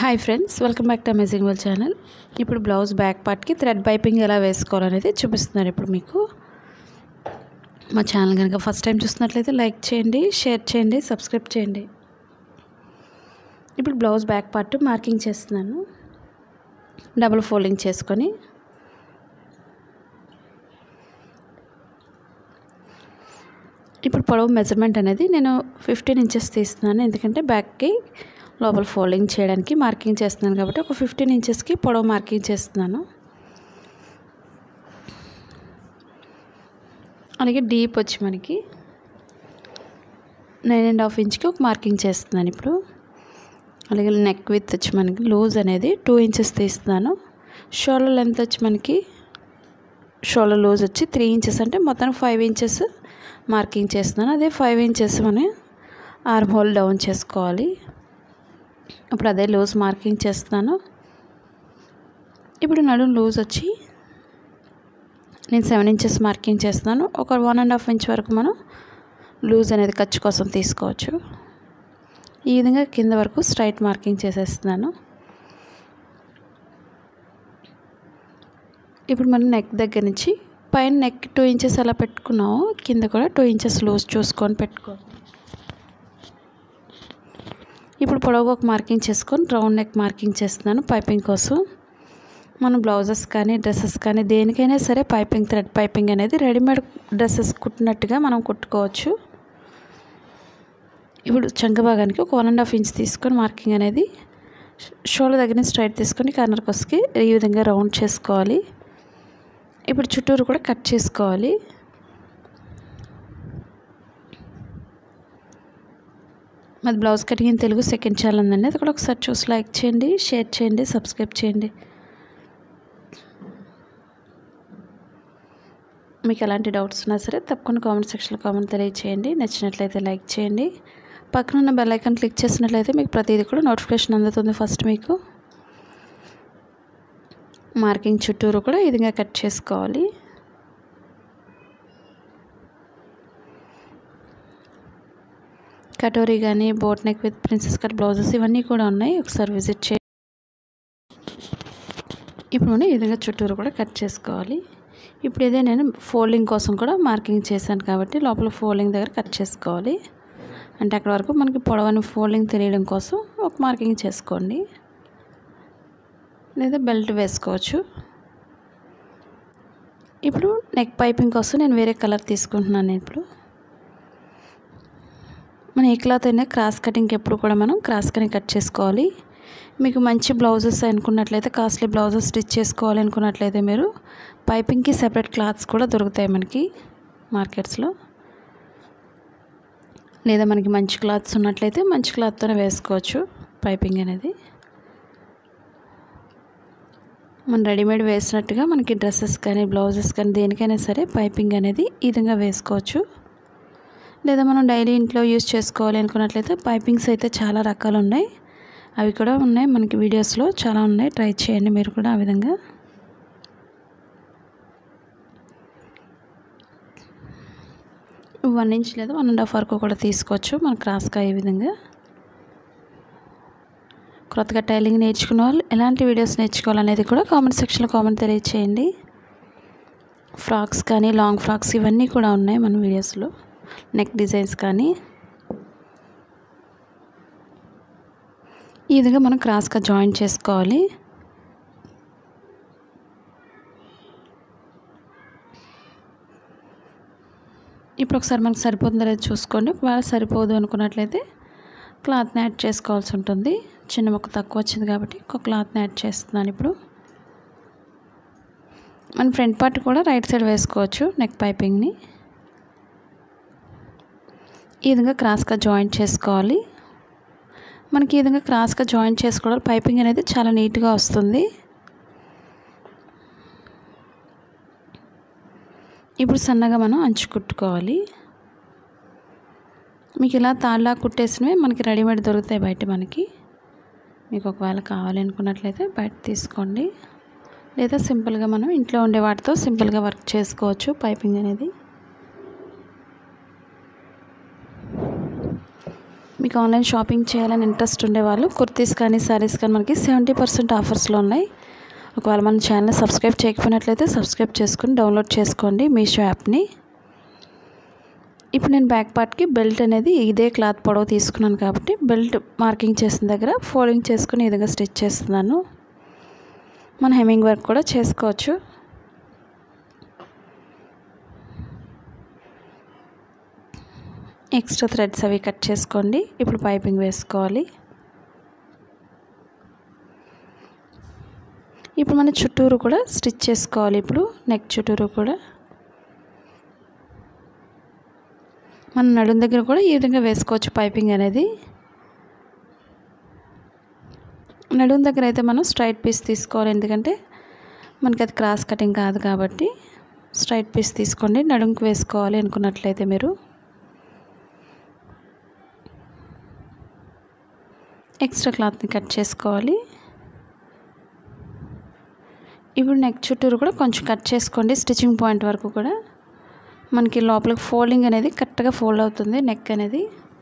hi friends welcome back to amazing world channel ఇప్పుడు blouse back పార్ట్కి thread piping ఎలా వేసుకోవాలనేది చూపిస్తున్నాను ఇప్పుడు మీకు మా ఛానల్ కనుక ఫస్ట్ టైం చూస్తున్నట్లయితే లైక్ చేయండి షేర్ చేయండి సబ్స్క్రైబ్ చేయండి ఇప్పుడు బ్లౌజ్ బ్యాక్ పార్ట్ మార్కింగ్ చేస్తున్నాను డబుల్ ఫోల్డింగ్ చేసుకొని ఇప్పుడు పొడవు మెజర్మెంట్ అనేది నేను ఫిఫ్టీన్ ఇంచెస్ తీస్తున్నాను ఎందుకంటే బ్యాక్కి లోపల ఫోల్డింగ్ చేయడానికి మార్కింగ్ చేస్తున్నాను కాబట్టి ఒక ఫిఫ్టీన్ ఇంచెస్కి పొడవు మార్కింగ్ చేస్తున్నాను అలాగే డీప్ వచ్చి మనకి నైన్ అండ్ హాఫ్ ఇంచ్కి ఒక మార్కింగ్ చేస్తున్నాను ఇప్పుడు అలాగే నెక్ విత్ వచ్చి మనకి లూజ్ అనేది టూ ఇంచెస్ తీస్తున్నాను షోల్డర్ లెంత్ వచ్చి మనకి షోల్డర్ లూజ్ వచ్చి త్రీ ఇంచెస్ అంటే మొత్తం ఫైవ్ ఇంచెస్ మార్కింగ్ చేస్తున్నాను అదే ఫైవ్ ఇంచెస్ మనం ఆర్మ్ హోల్ డౌన్ చేసుకోవాలి ఇప్పుడు అదే లూజ్ మార్కింగ్ చేస్తున్నాను ఇప్పుడు నడుం లూజ్ వచ్చి నేను సెవెన్ ఇంచెస్ మార్కింగ్ చేస్తున్నాను ఒక వన్ అండ్ హాఫ్ ఇంచ్ వరకు మనం లూజ్ అనేది ఖర్చు కోసం తీసుకోవచ్చు ఈ విధంగా కింద వరకు స్ట్రైట్ మార్కింగ్ చేసేస్తున్నాను ఇప్పుడు మనం నెక్ దగ్గర నుంచి పైన నెక్ టూ ఇంచెస్ అలా పెట్టుకున్నాము కింద కూడా టూ ఇంచెస్ లూజ్ చూసుకొని పెట్టుకోండి ఇప్పుడు పొడవు ఒక మార్కింగ్ చేసుకొని రౌండ్ నెక్ మార్కింగ్ చేస్తున్నాను పైపింగ్ కోసం మనం బ్లౌజెస్ కానీ డ్రెస్సెస్ కానీ దేనికైనా సరే పైపింగ్ థ్రెడ్ పైపింగ్ అనేది రెడీమేడ్ డ్రెస్సెస్ కుట్టినట్టుగా మనం కుట్టుకోవచ్చు ఇప్పుడు చంక భాగానికి ఒక వన్ అండ్ హాఫ్ ఇంచ్ తీసుకొని మార్కింగ్ అనేది షోల్డర్ దగ్గర స్ట్రైట్ తీసుకొని కార్నర్ కొస్కి ఈ విధంగా రౌండ్ చేసుకోవాలి ఇప్పుడు చుట్టూరు కూడా కట్ చేసుకోవాలి మాది blouse cutting in Telugu second channel ఉందండి అది కూడా ఒకసారి చూసి లైక్ చేయండి షేర్ చేయండి సబ్స్క్రైబ్ చేయండి మీకు ఎలాంటి డౌట్స్ ఉన్నా సరే తప్పకుండా కామెంట్ సెక్షన్లో కామెంట్ తెలియచేయండి నచ్చినట్లయితే లైక్ చేయండి పక్కన ఉన్న బెల్ ఐకాన్ క్లిక్ చేసినట్లయితే మీకు ప్రతిదీ కూడా నోటిఫికేషన్ అందుతుంది ఫస్ట్ మీకు మార్కింగ్ చుట్టూరు కూడా ఈ విధంగా కట్ చేసుకోవాలి కటోరీ కానీ boat neck with princess cut blouses ఇవన్నీ కూడా ఉన్నాయి ఒకసారి విజిట్ చే ఇప్పుడు ఈ విధంగా చుట్టూరు కూడా కట్ చేసుకోవాలి ఇప్పుడు ఇదే నేను ఫోల్డింగ్ కోసం కూడా మార్కింగ్ చేశాను కాబట్టి లోపల ఫోల్డింగ్ దగ్గర కట్ చేసుకోవాలి అంటే అక్కడ వరకు మనకి పొడవని ఫోల్డింగ్ తెలియడం కోసం ఒక మార్కింగ్ చేసుకోండి లేదా బెల్ట్ వేసుకోవచ్చు ఇప్పుడు నెక్ పైపింగ్ కోసం నేను వేరే కలర్ తీసుకుంటున్నాను ఇప్పుడు మన ఏ క్లాత్ అయినా క్రాస్ కటింగ్కి ఎప్పుడు కూడా మనం క్రాస్ కటింగ్ కట్ చేసుకోవాలి మీకు మంచి బ్లౌజెస్ అనుకున్నట్లయితే కాస్ట్లీ బ్లౌజెస్ స్టిచ్ చేసుకోవాలి అనుకున్నట్లయితే మీరు పైపింగ్కి సెపరేట్ క్లాత్స్ కూడా దొరుకుతాయి మనకి మార్కెట్స్లో లేదా మనకి మంచి క్లాత్స్ ఉన్నట్లయితే మంచి క్లాత్తోనే వేసుకోవచ్చు పైపింగ్ అనేది మనం రెడీమేడ్ వేసినట్టుగా మనకి డ్రెస్సెస్ కానీ బ్లౌజెస్ కానీ దేనికైనా సరే పైపింగ్ అనేది ఈ విధంగా వేసుకోవచ్చు లేదా మనం డైలీ ఇంట్లో యూస్ చేసుకోవాలి అనుకున్నట్లయితే పైపింగ్స్ అయితే చాలా రకాలు ఉన్నాయి అవి కూడా ఉన్నాయి మనకి వీడియోస్లో చాలా ఉన్నాయి ట్రై చేయండి మీరు కూడా ఆ విధంగా వన్ ఇంచ్ లేదా వన్ అండ్ హాఫ్ వరకు కూడా తీసుకోవచ్చు మన క్రాస్గా ఈ విధంగా కొత్తగా టైలింగ్ నేర్చుకున్న వాళ్ళు ఎలాంటి వీడియోస్ నేర్చుకోవాలనేది కూడా కామెంట్ సెక్షన్లో కామెంట్ తెలియచేయండి ఫ్రాక్స్ కానీ లాంగ్ ఫ్రాక్స్ ఇవన్నీ కూడా ఉన్నాయి మన వీడియోస్లో నెక్ డిజైన్స్ కానీ ఈ విధంగా మనం క్రాస్గా జాయిన్ చేసుకోవాలి ఇప్పుడు ఒకసారి మనకు సరిపోతుందో లేదో చూసుకోండి ఒకవేళ సరిపోదు అనుకున్నట్లయితే క్లాత్ని యాడ్ చేసుకోవాల్సి ఉంటుంది చిన్న మొక్క తక్కువ వచ్చింది కాబట్టి ఒక క్లాత్ని యాడ్ చేస్తున్నాను ఇప్పుడు మన ఫ్రంట్ పార్ట్ కూడా రైట్ సైడ్ వేసుకోవచ్చు నెక్ పైపింగ్ని ఈ విధంగా క్రాస్గా జాయింట్ చేసుకోవాలి మనకి ఈ విధంగా క్రాస్గా జాయింట్ చేసుకోవడం పైపింగ్ అనేది చాలా నీట్గా వస్తుంది ఇప్పుడు సన్నగా మనం అంచు కుట్టుకోవాలి మీకు ఇలా తాళ్ళలా కుట్టేసినవి మనకి రెడీమేడ్ దొరుకుతాయి బయట మనకి మీకు ఒకవేళ కావాలి అనుకున్నట్లయితే బయట తీసుకోండి లేదా సింపుల్గా మనం ఇంట్లో ఉండే వాటితో సింపుల్గా వర్క్ చేసుకోవచ్చు పైపింగ్ అనేది మీకు ఆన్లైన్ షాపింగ్ చేయాలని ఇంట్రెస్ట్ ఉండేవాళ్ళు కుర్తీస్ కానీ శారీస్ కానీ మనకి సెవెంటీ పర్సెంట్ ఆఫర్స్లో ఉన్నాయి ఒకవేళ మన ఛానల్ సబ్స్క్రైబ్ చేయకపోయినట్లయితే సబ్స్క్రైబ్ చేసుకుని డౌన్లోడ్ చేసుకోండి మీషో యాప్ని ఇప్పుడు నేను బ్యాక్ పార్ట్కి బెల్ట్ అనేది ఇదే క్లాత్ పొడవు తీసుకున్నాను కాబట్టి బెల్ట్ మార్కింగ్ చేసిన దగ్గర ఫోల్డింగ్ చేసుకుని ఈ విధంగా స్టిచ్ చేస్తున్నాను మన హెమ్మింగ్ వర్క్ కూడా చేసుకోవచ్చు ఎక్స్ట్రా థ్రెడ్స్ అవి కట్ చేసుకోండి ఇప్పుడు పైపింగ్ వేసుకోవాలి ఇప్పుడు మన చుట్టూరు కూడా స్టిచ్ చేసుకోవాలి ఇప్పుడు నెక్ చుట్టూరు కూడా మన నడుం దగ్గర కూడా ఈ విధంగా వేసుకోవచ్చు పైపింగ్ అనేది నడుం దగ్గర అయితే మనం స్ట్రైట్ పీస్ తీసుకోవాలి ఎందుకంటే మనకి అది క్రాస్ కటింగ్ కాదు కాబట్టి స్ట్రైట్ పీస్ తీసుకోండి నడుంకి వేసుకోవాలి అనుకున్నట్లయితే మీరు ఎక్స్ట్రా క్లాత్ని కట్ చేసుకోవాలి ఇప్పుడు నెక్ చుట్టూరు కూడా కొంచెం కట్ చేసుకోండి స్టిచ్చింగ్ పాయింట్ వరకు కూడా మనకి లోపలికి ఫోల్డింగ్ అనేది కరెక్ట్గా ఫోల్డ్ అవుతుంది నెక్ అనేది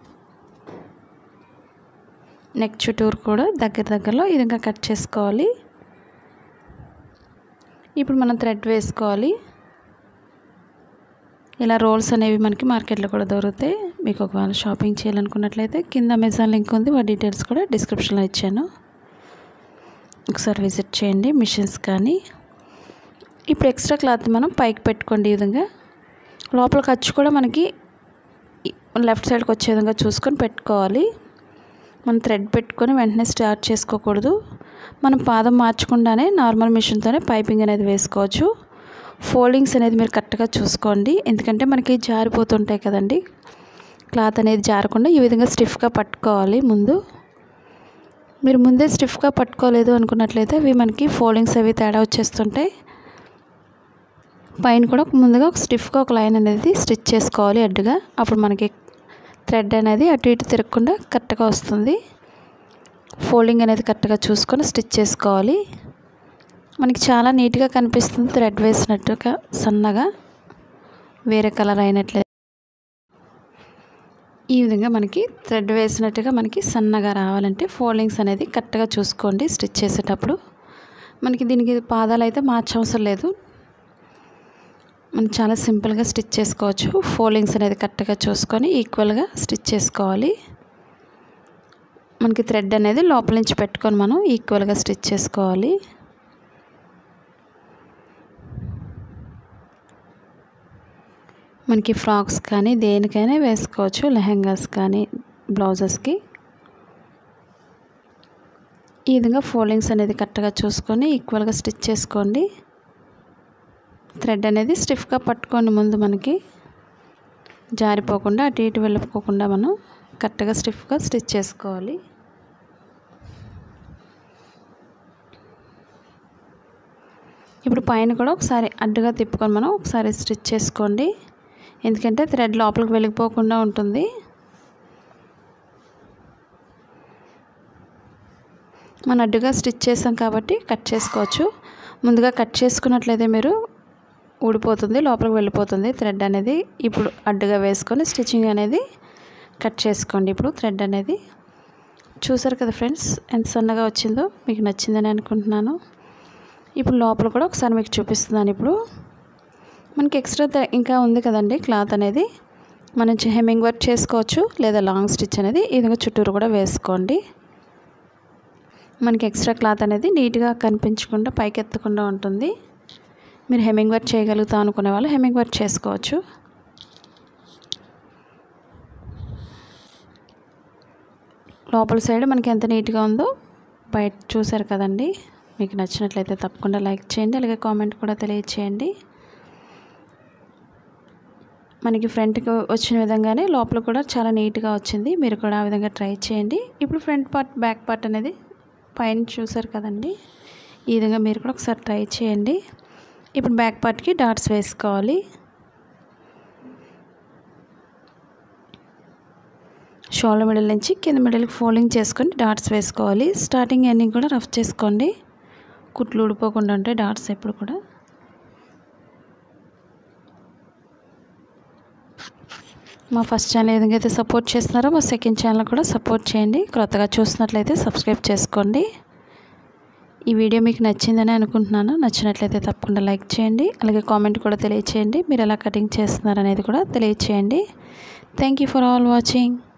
నెక్ చుట్టూరు కూడా దగ్గర దగ్గరలో ఈ విధంగా కట్ చేసుకోవాలి ఇప్పుడు మనం థ్రెడ్ వేసుకోవాలి ఇలా రోల్స్ అనేవి మనకి మార్కెట్లో కూడా దొరుకుతాయి మీకు ఒకవేళ షాపింగ్ చేయాలనుకున్నట్లయితే కింద అమెజాన్ లింక్ ఉంది వాటి డీటెయిల్స్ కూడా డిస్క్రిప్షన్లో ఇచ్చాను ఒకసారి విజిట్ చేయండి మిషన్స్ కానీ ఇప్పుడు ఎక్స్ట్రా క్లాత్ మనం పైకి పెట్టుకోండి ఈ విధంగా లోపల ఖర్చు కూడా మనకి లెఫ్ట్ సైడ్కి వచ్చే విధంగా చూసుకొని పెట్టుకోవాలి మనం థ్రెడ్ పెట్టుకొని వెంటనే స్టార్ట్ చేసుకోకూడదు మనం పాదం మార్చకుండానే నార్మల్ మిషన్తోనే పైపింగ్ అనేది వేసుకోవచ్చు ఫోల్డింగ్స్ అనేది మీరు కరెక్ట్గా చూసుకోండి ఎందుకంటే మనకి జారిపోతుంటాయి కదండి క్లాత్ అనేది జారకుండా ఈ విధంగా స్టిఫ్గా పట్టుకోవాలి ముందు మీరు ముందే స్టిఫ్గా పట్టుకోలేదు అనుకున్నట్లయితే అవి మనకి ఫోల్డింగ్స్ అవి తేడా వచ్చేస్తుంటాయి పైన కూడా ముందుగా ఒక స్టిఫ్గా ఒక లైన్ అనేది స్టిచ్ చేసుకోవాలి అడ్డుగా అప్పుడు మనకి థ్రెడ్ అనేది అటు ఇటు తిరగకుండా కరెక్ట్గా వస్తుంది ఫోల్డింగ్ అనేది కరెక్ట్గా చూసుకొని స్టిచ్ చేసుకోవాలి మనకి చాలా నీట్గా కనిపిస్తుంది థ్రెడ్ వేసినట్టుగా సన్నగా వేరే కలర్ అయినట్లయితే ఈ విధంగా మనకి థ్రెడ్ వేసినట్టుగా మనకి సన్నగా రావాలంటే ఫోల్డింగ్స్ అనేది కరెక్ట్గా చూసుకోండి స్టిచ్ చేసేటప్పుడు మనకి దీనికి పాదాలు అయితే మార్చవసరం లేదు మనం చాలా సింపుల్గా స్టిచ్ చేసుకోవచ్చు ఫోల్డింగ్స్ అనేది కరెక్ట్గా చూసుకొని ఈక్వల్గా స్టిచ్ చేసుకోవాలి మనకి థ్రెడ్ అనేది లోపల నుంచి పెట్టుకొని మనం ఈక్వల్గా స్టిచ్ చేసుకోవాలి మనకి ఫ్రాక్స్ కానీ దేనికైనా వేసుకోవచ్చు లెహెంగాస్ కానీ బ్లౌజెస్కి ఈ విధంగా ఫోల్డింగ్స్ అనేది కరెక్ట్గా చూసుకొని ఈక్వల్గా స్టిచ్ చేసుకోండి థ్రెడ్ అనేది స్టిఫ్గా పట్టుకోండి ముందు మనకి జారిపోకుండా అటు ఇటు వెళ్ళిపోకుండా మనం కరెక్ట్గా స్టిఫ్గా స్టిచ్ చేసుకోవాలి ఇప్పుడు పైన కూడా ఒకసారి అడ్డుగా తిప్పుకొని మనం ఒకసారి స్టిచ్ చేసుకోండి ఎందుకంటే థ్రెడ్ లోపలికి వెళ్ళిపోకుండా ఉంటుంది మనం అడ్డుగా స్టిచ్ చేసాం కాబట్టి కట్ చేసుకోవచ్చు ముందుగా కట్ చేసుకున్నట్లయితే మీరు ఊడిపోతుంది లోపలికి వెళ్ళిపోతుంది థ్రెడ్ అనేది ఇప్పుడు అడ్డుగా వేసుకొని స్టిచ్చింగ్ అనేది కట్ చేసుకోండి ఇప్పుడు థ్రెడ్ అనేది చూసారు కదా ఫ్రెండ్స్ ఎంత సన్నగా వచ్చిందో మీకు నచ్చిందని అనుకుంటున్నాను ఇప్పుడు లోపల కూడా ఒకసారి మీకు చూపిస్తున్నాను ఇప్పుడు మనకి ఎక్స్ట్రా ఇంకా ఉంది కదండి క్లాత్ అనేది మనం హెమ్మింగ్ వర్క్ చేసుకోవచ్చు లేదా లాంగ్ స్టిచ్ అనేది ఈ విధంగా చుట్టూరు కూడా వేసుకోండి మనకి ఎక్స్ట్రా క్లాత్ అనేది నీట్గా కనిపించకుండా పైకి ఎత్తకుండా ఉంటుంది మీరు హెమ్మింగ్ వర్క్ చేయగలుగుతాం అనుకునే వాళ్ళు హెమ్మింగ్ వర్క్ చేసుకోవచ్చు లోపల సైడ్ మనకి ఎంత నీట్గా ఉందో బయట చూసారు కదండి మీకు నచ్చినట్లయితే తప్పకుండా లైక్ చేయండి అలాగే కామెంట్ కూడా తెలియచేయండి మనకి ఫ్రంట్కి వచ్చిన విధంగానే లోపల కూడా చాలా నీట్గా వచ్చింది మీరు కూడా ఆ విధంగా ట్రై చేయండి ఇప్పుడు ఫ్రంట్ పార్ట్ బ్యాక్ పార్ట్ అనేది పైన చూసారు కదండి ఈ విధంగా మీరు కూడా ఒకసారి ట్రై చేయండి ఇప్పుడు బ్యాక్ పార్ట్కి డాట్స్ వేసుకోవాలి షోల్డర్ మిడిల్ నుంచి కింద మిడిల్కి ఫోల్డింగ్ చేసుకొని డాట్స్ వేసుకోవాలి స్టార్టింగ్ ఎండింగ్ కూడా రఫ్ చేసుకోండి కుట్లు ఊడిపోకుండా ఉంటాయి డాట్స్ ఎప్పుడు కూడా మా ఫస్ట్ ఛానల్ ఏదైతే సపోర్ట్ చేస్తున్నారో మా సెకండ్ ఛానల్ కూడా సపోర్ట్ చేయండి క్రొత్తగా చూసినట్లయితే సబ్స్క్రైబ్ చేసుకోండి ఈ వీడియో మీకు నచ్చిందని అనుకుంటున్నాను నచ్చినట్లయితే తప్పకుండా లైక్ చేయండి అలాగే కామెంట్ కూడా తెలియచేయండి మీరు ఎలా కటింగ్ చేస్తున్నారు అనేది కూడా తెలియచేయండి thank you for all watching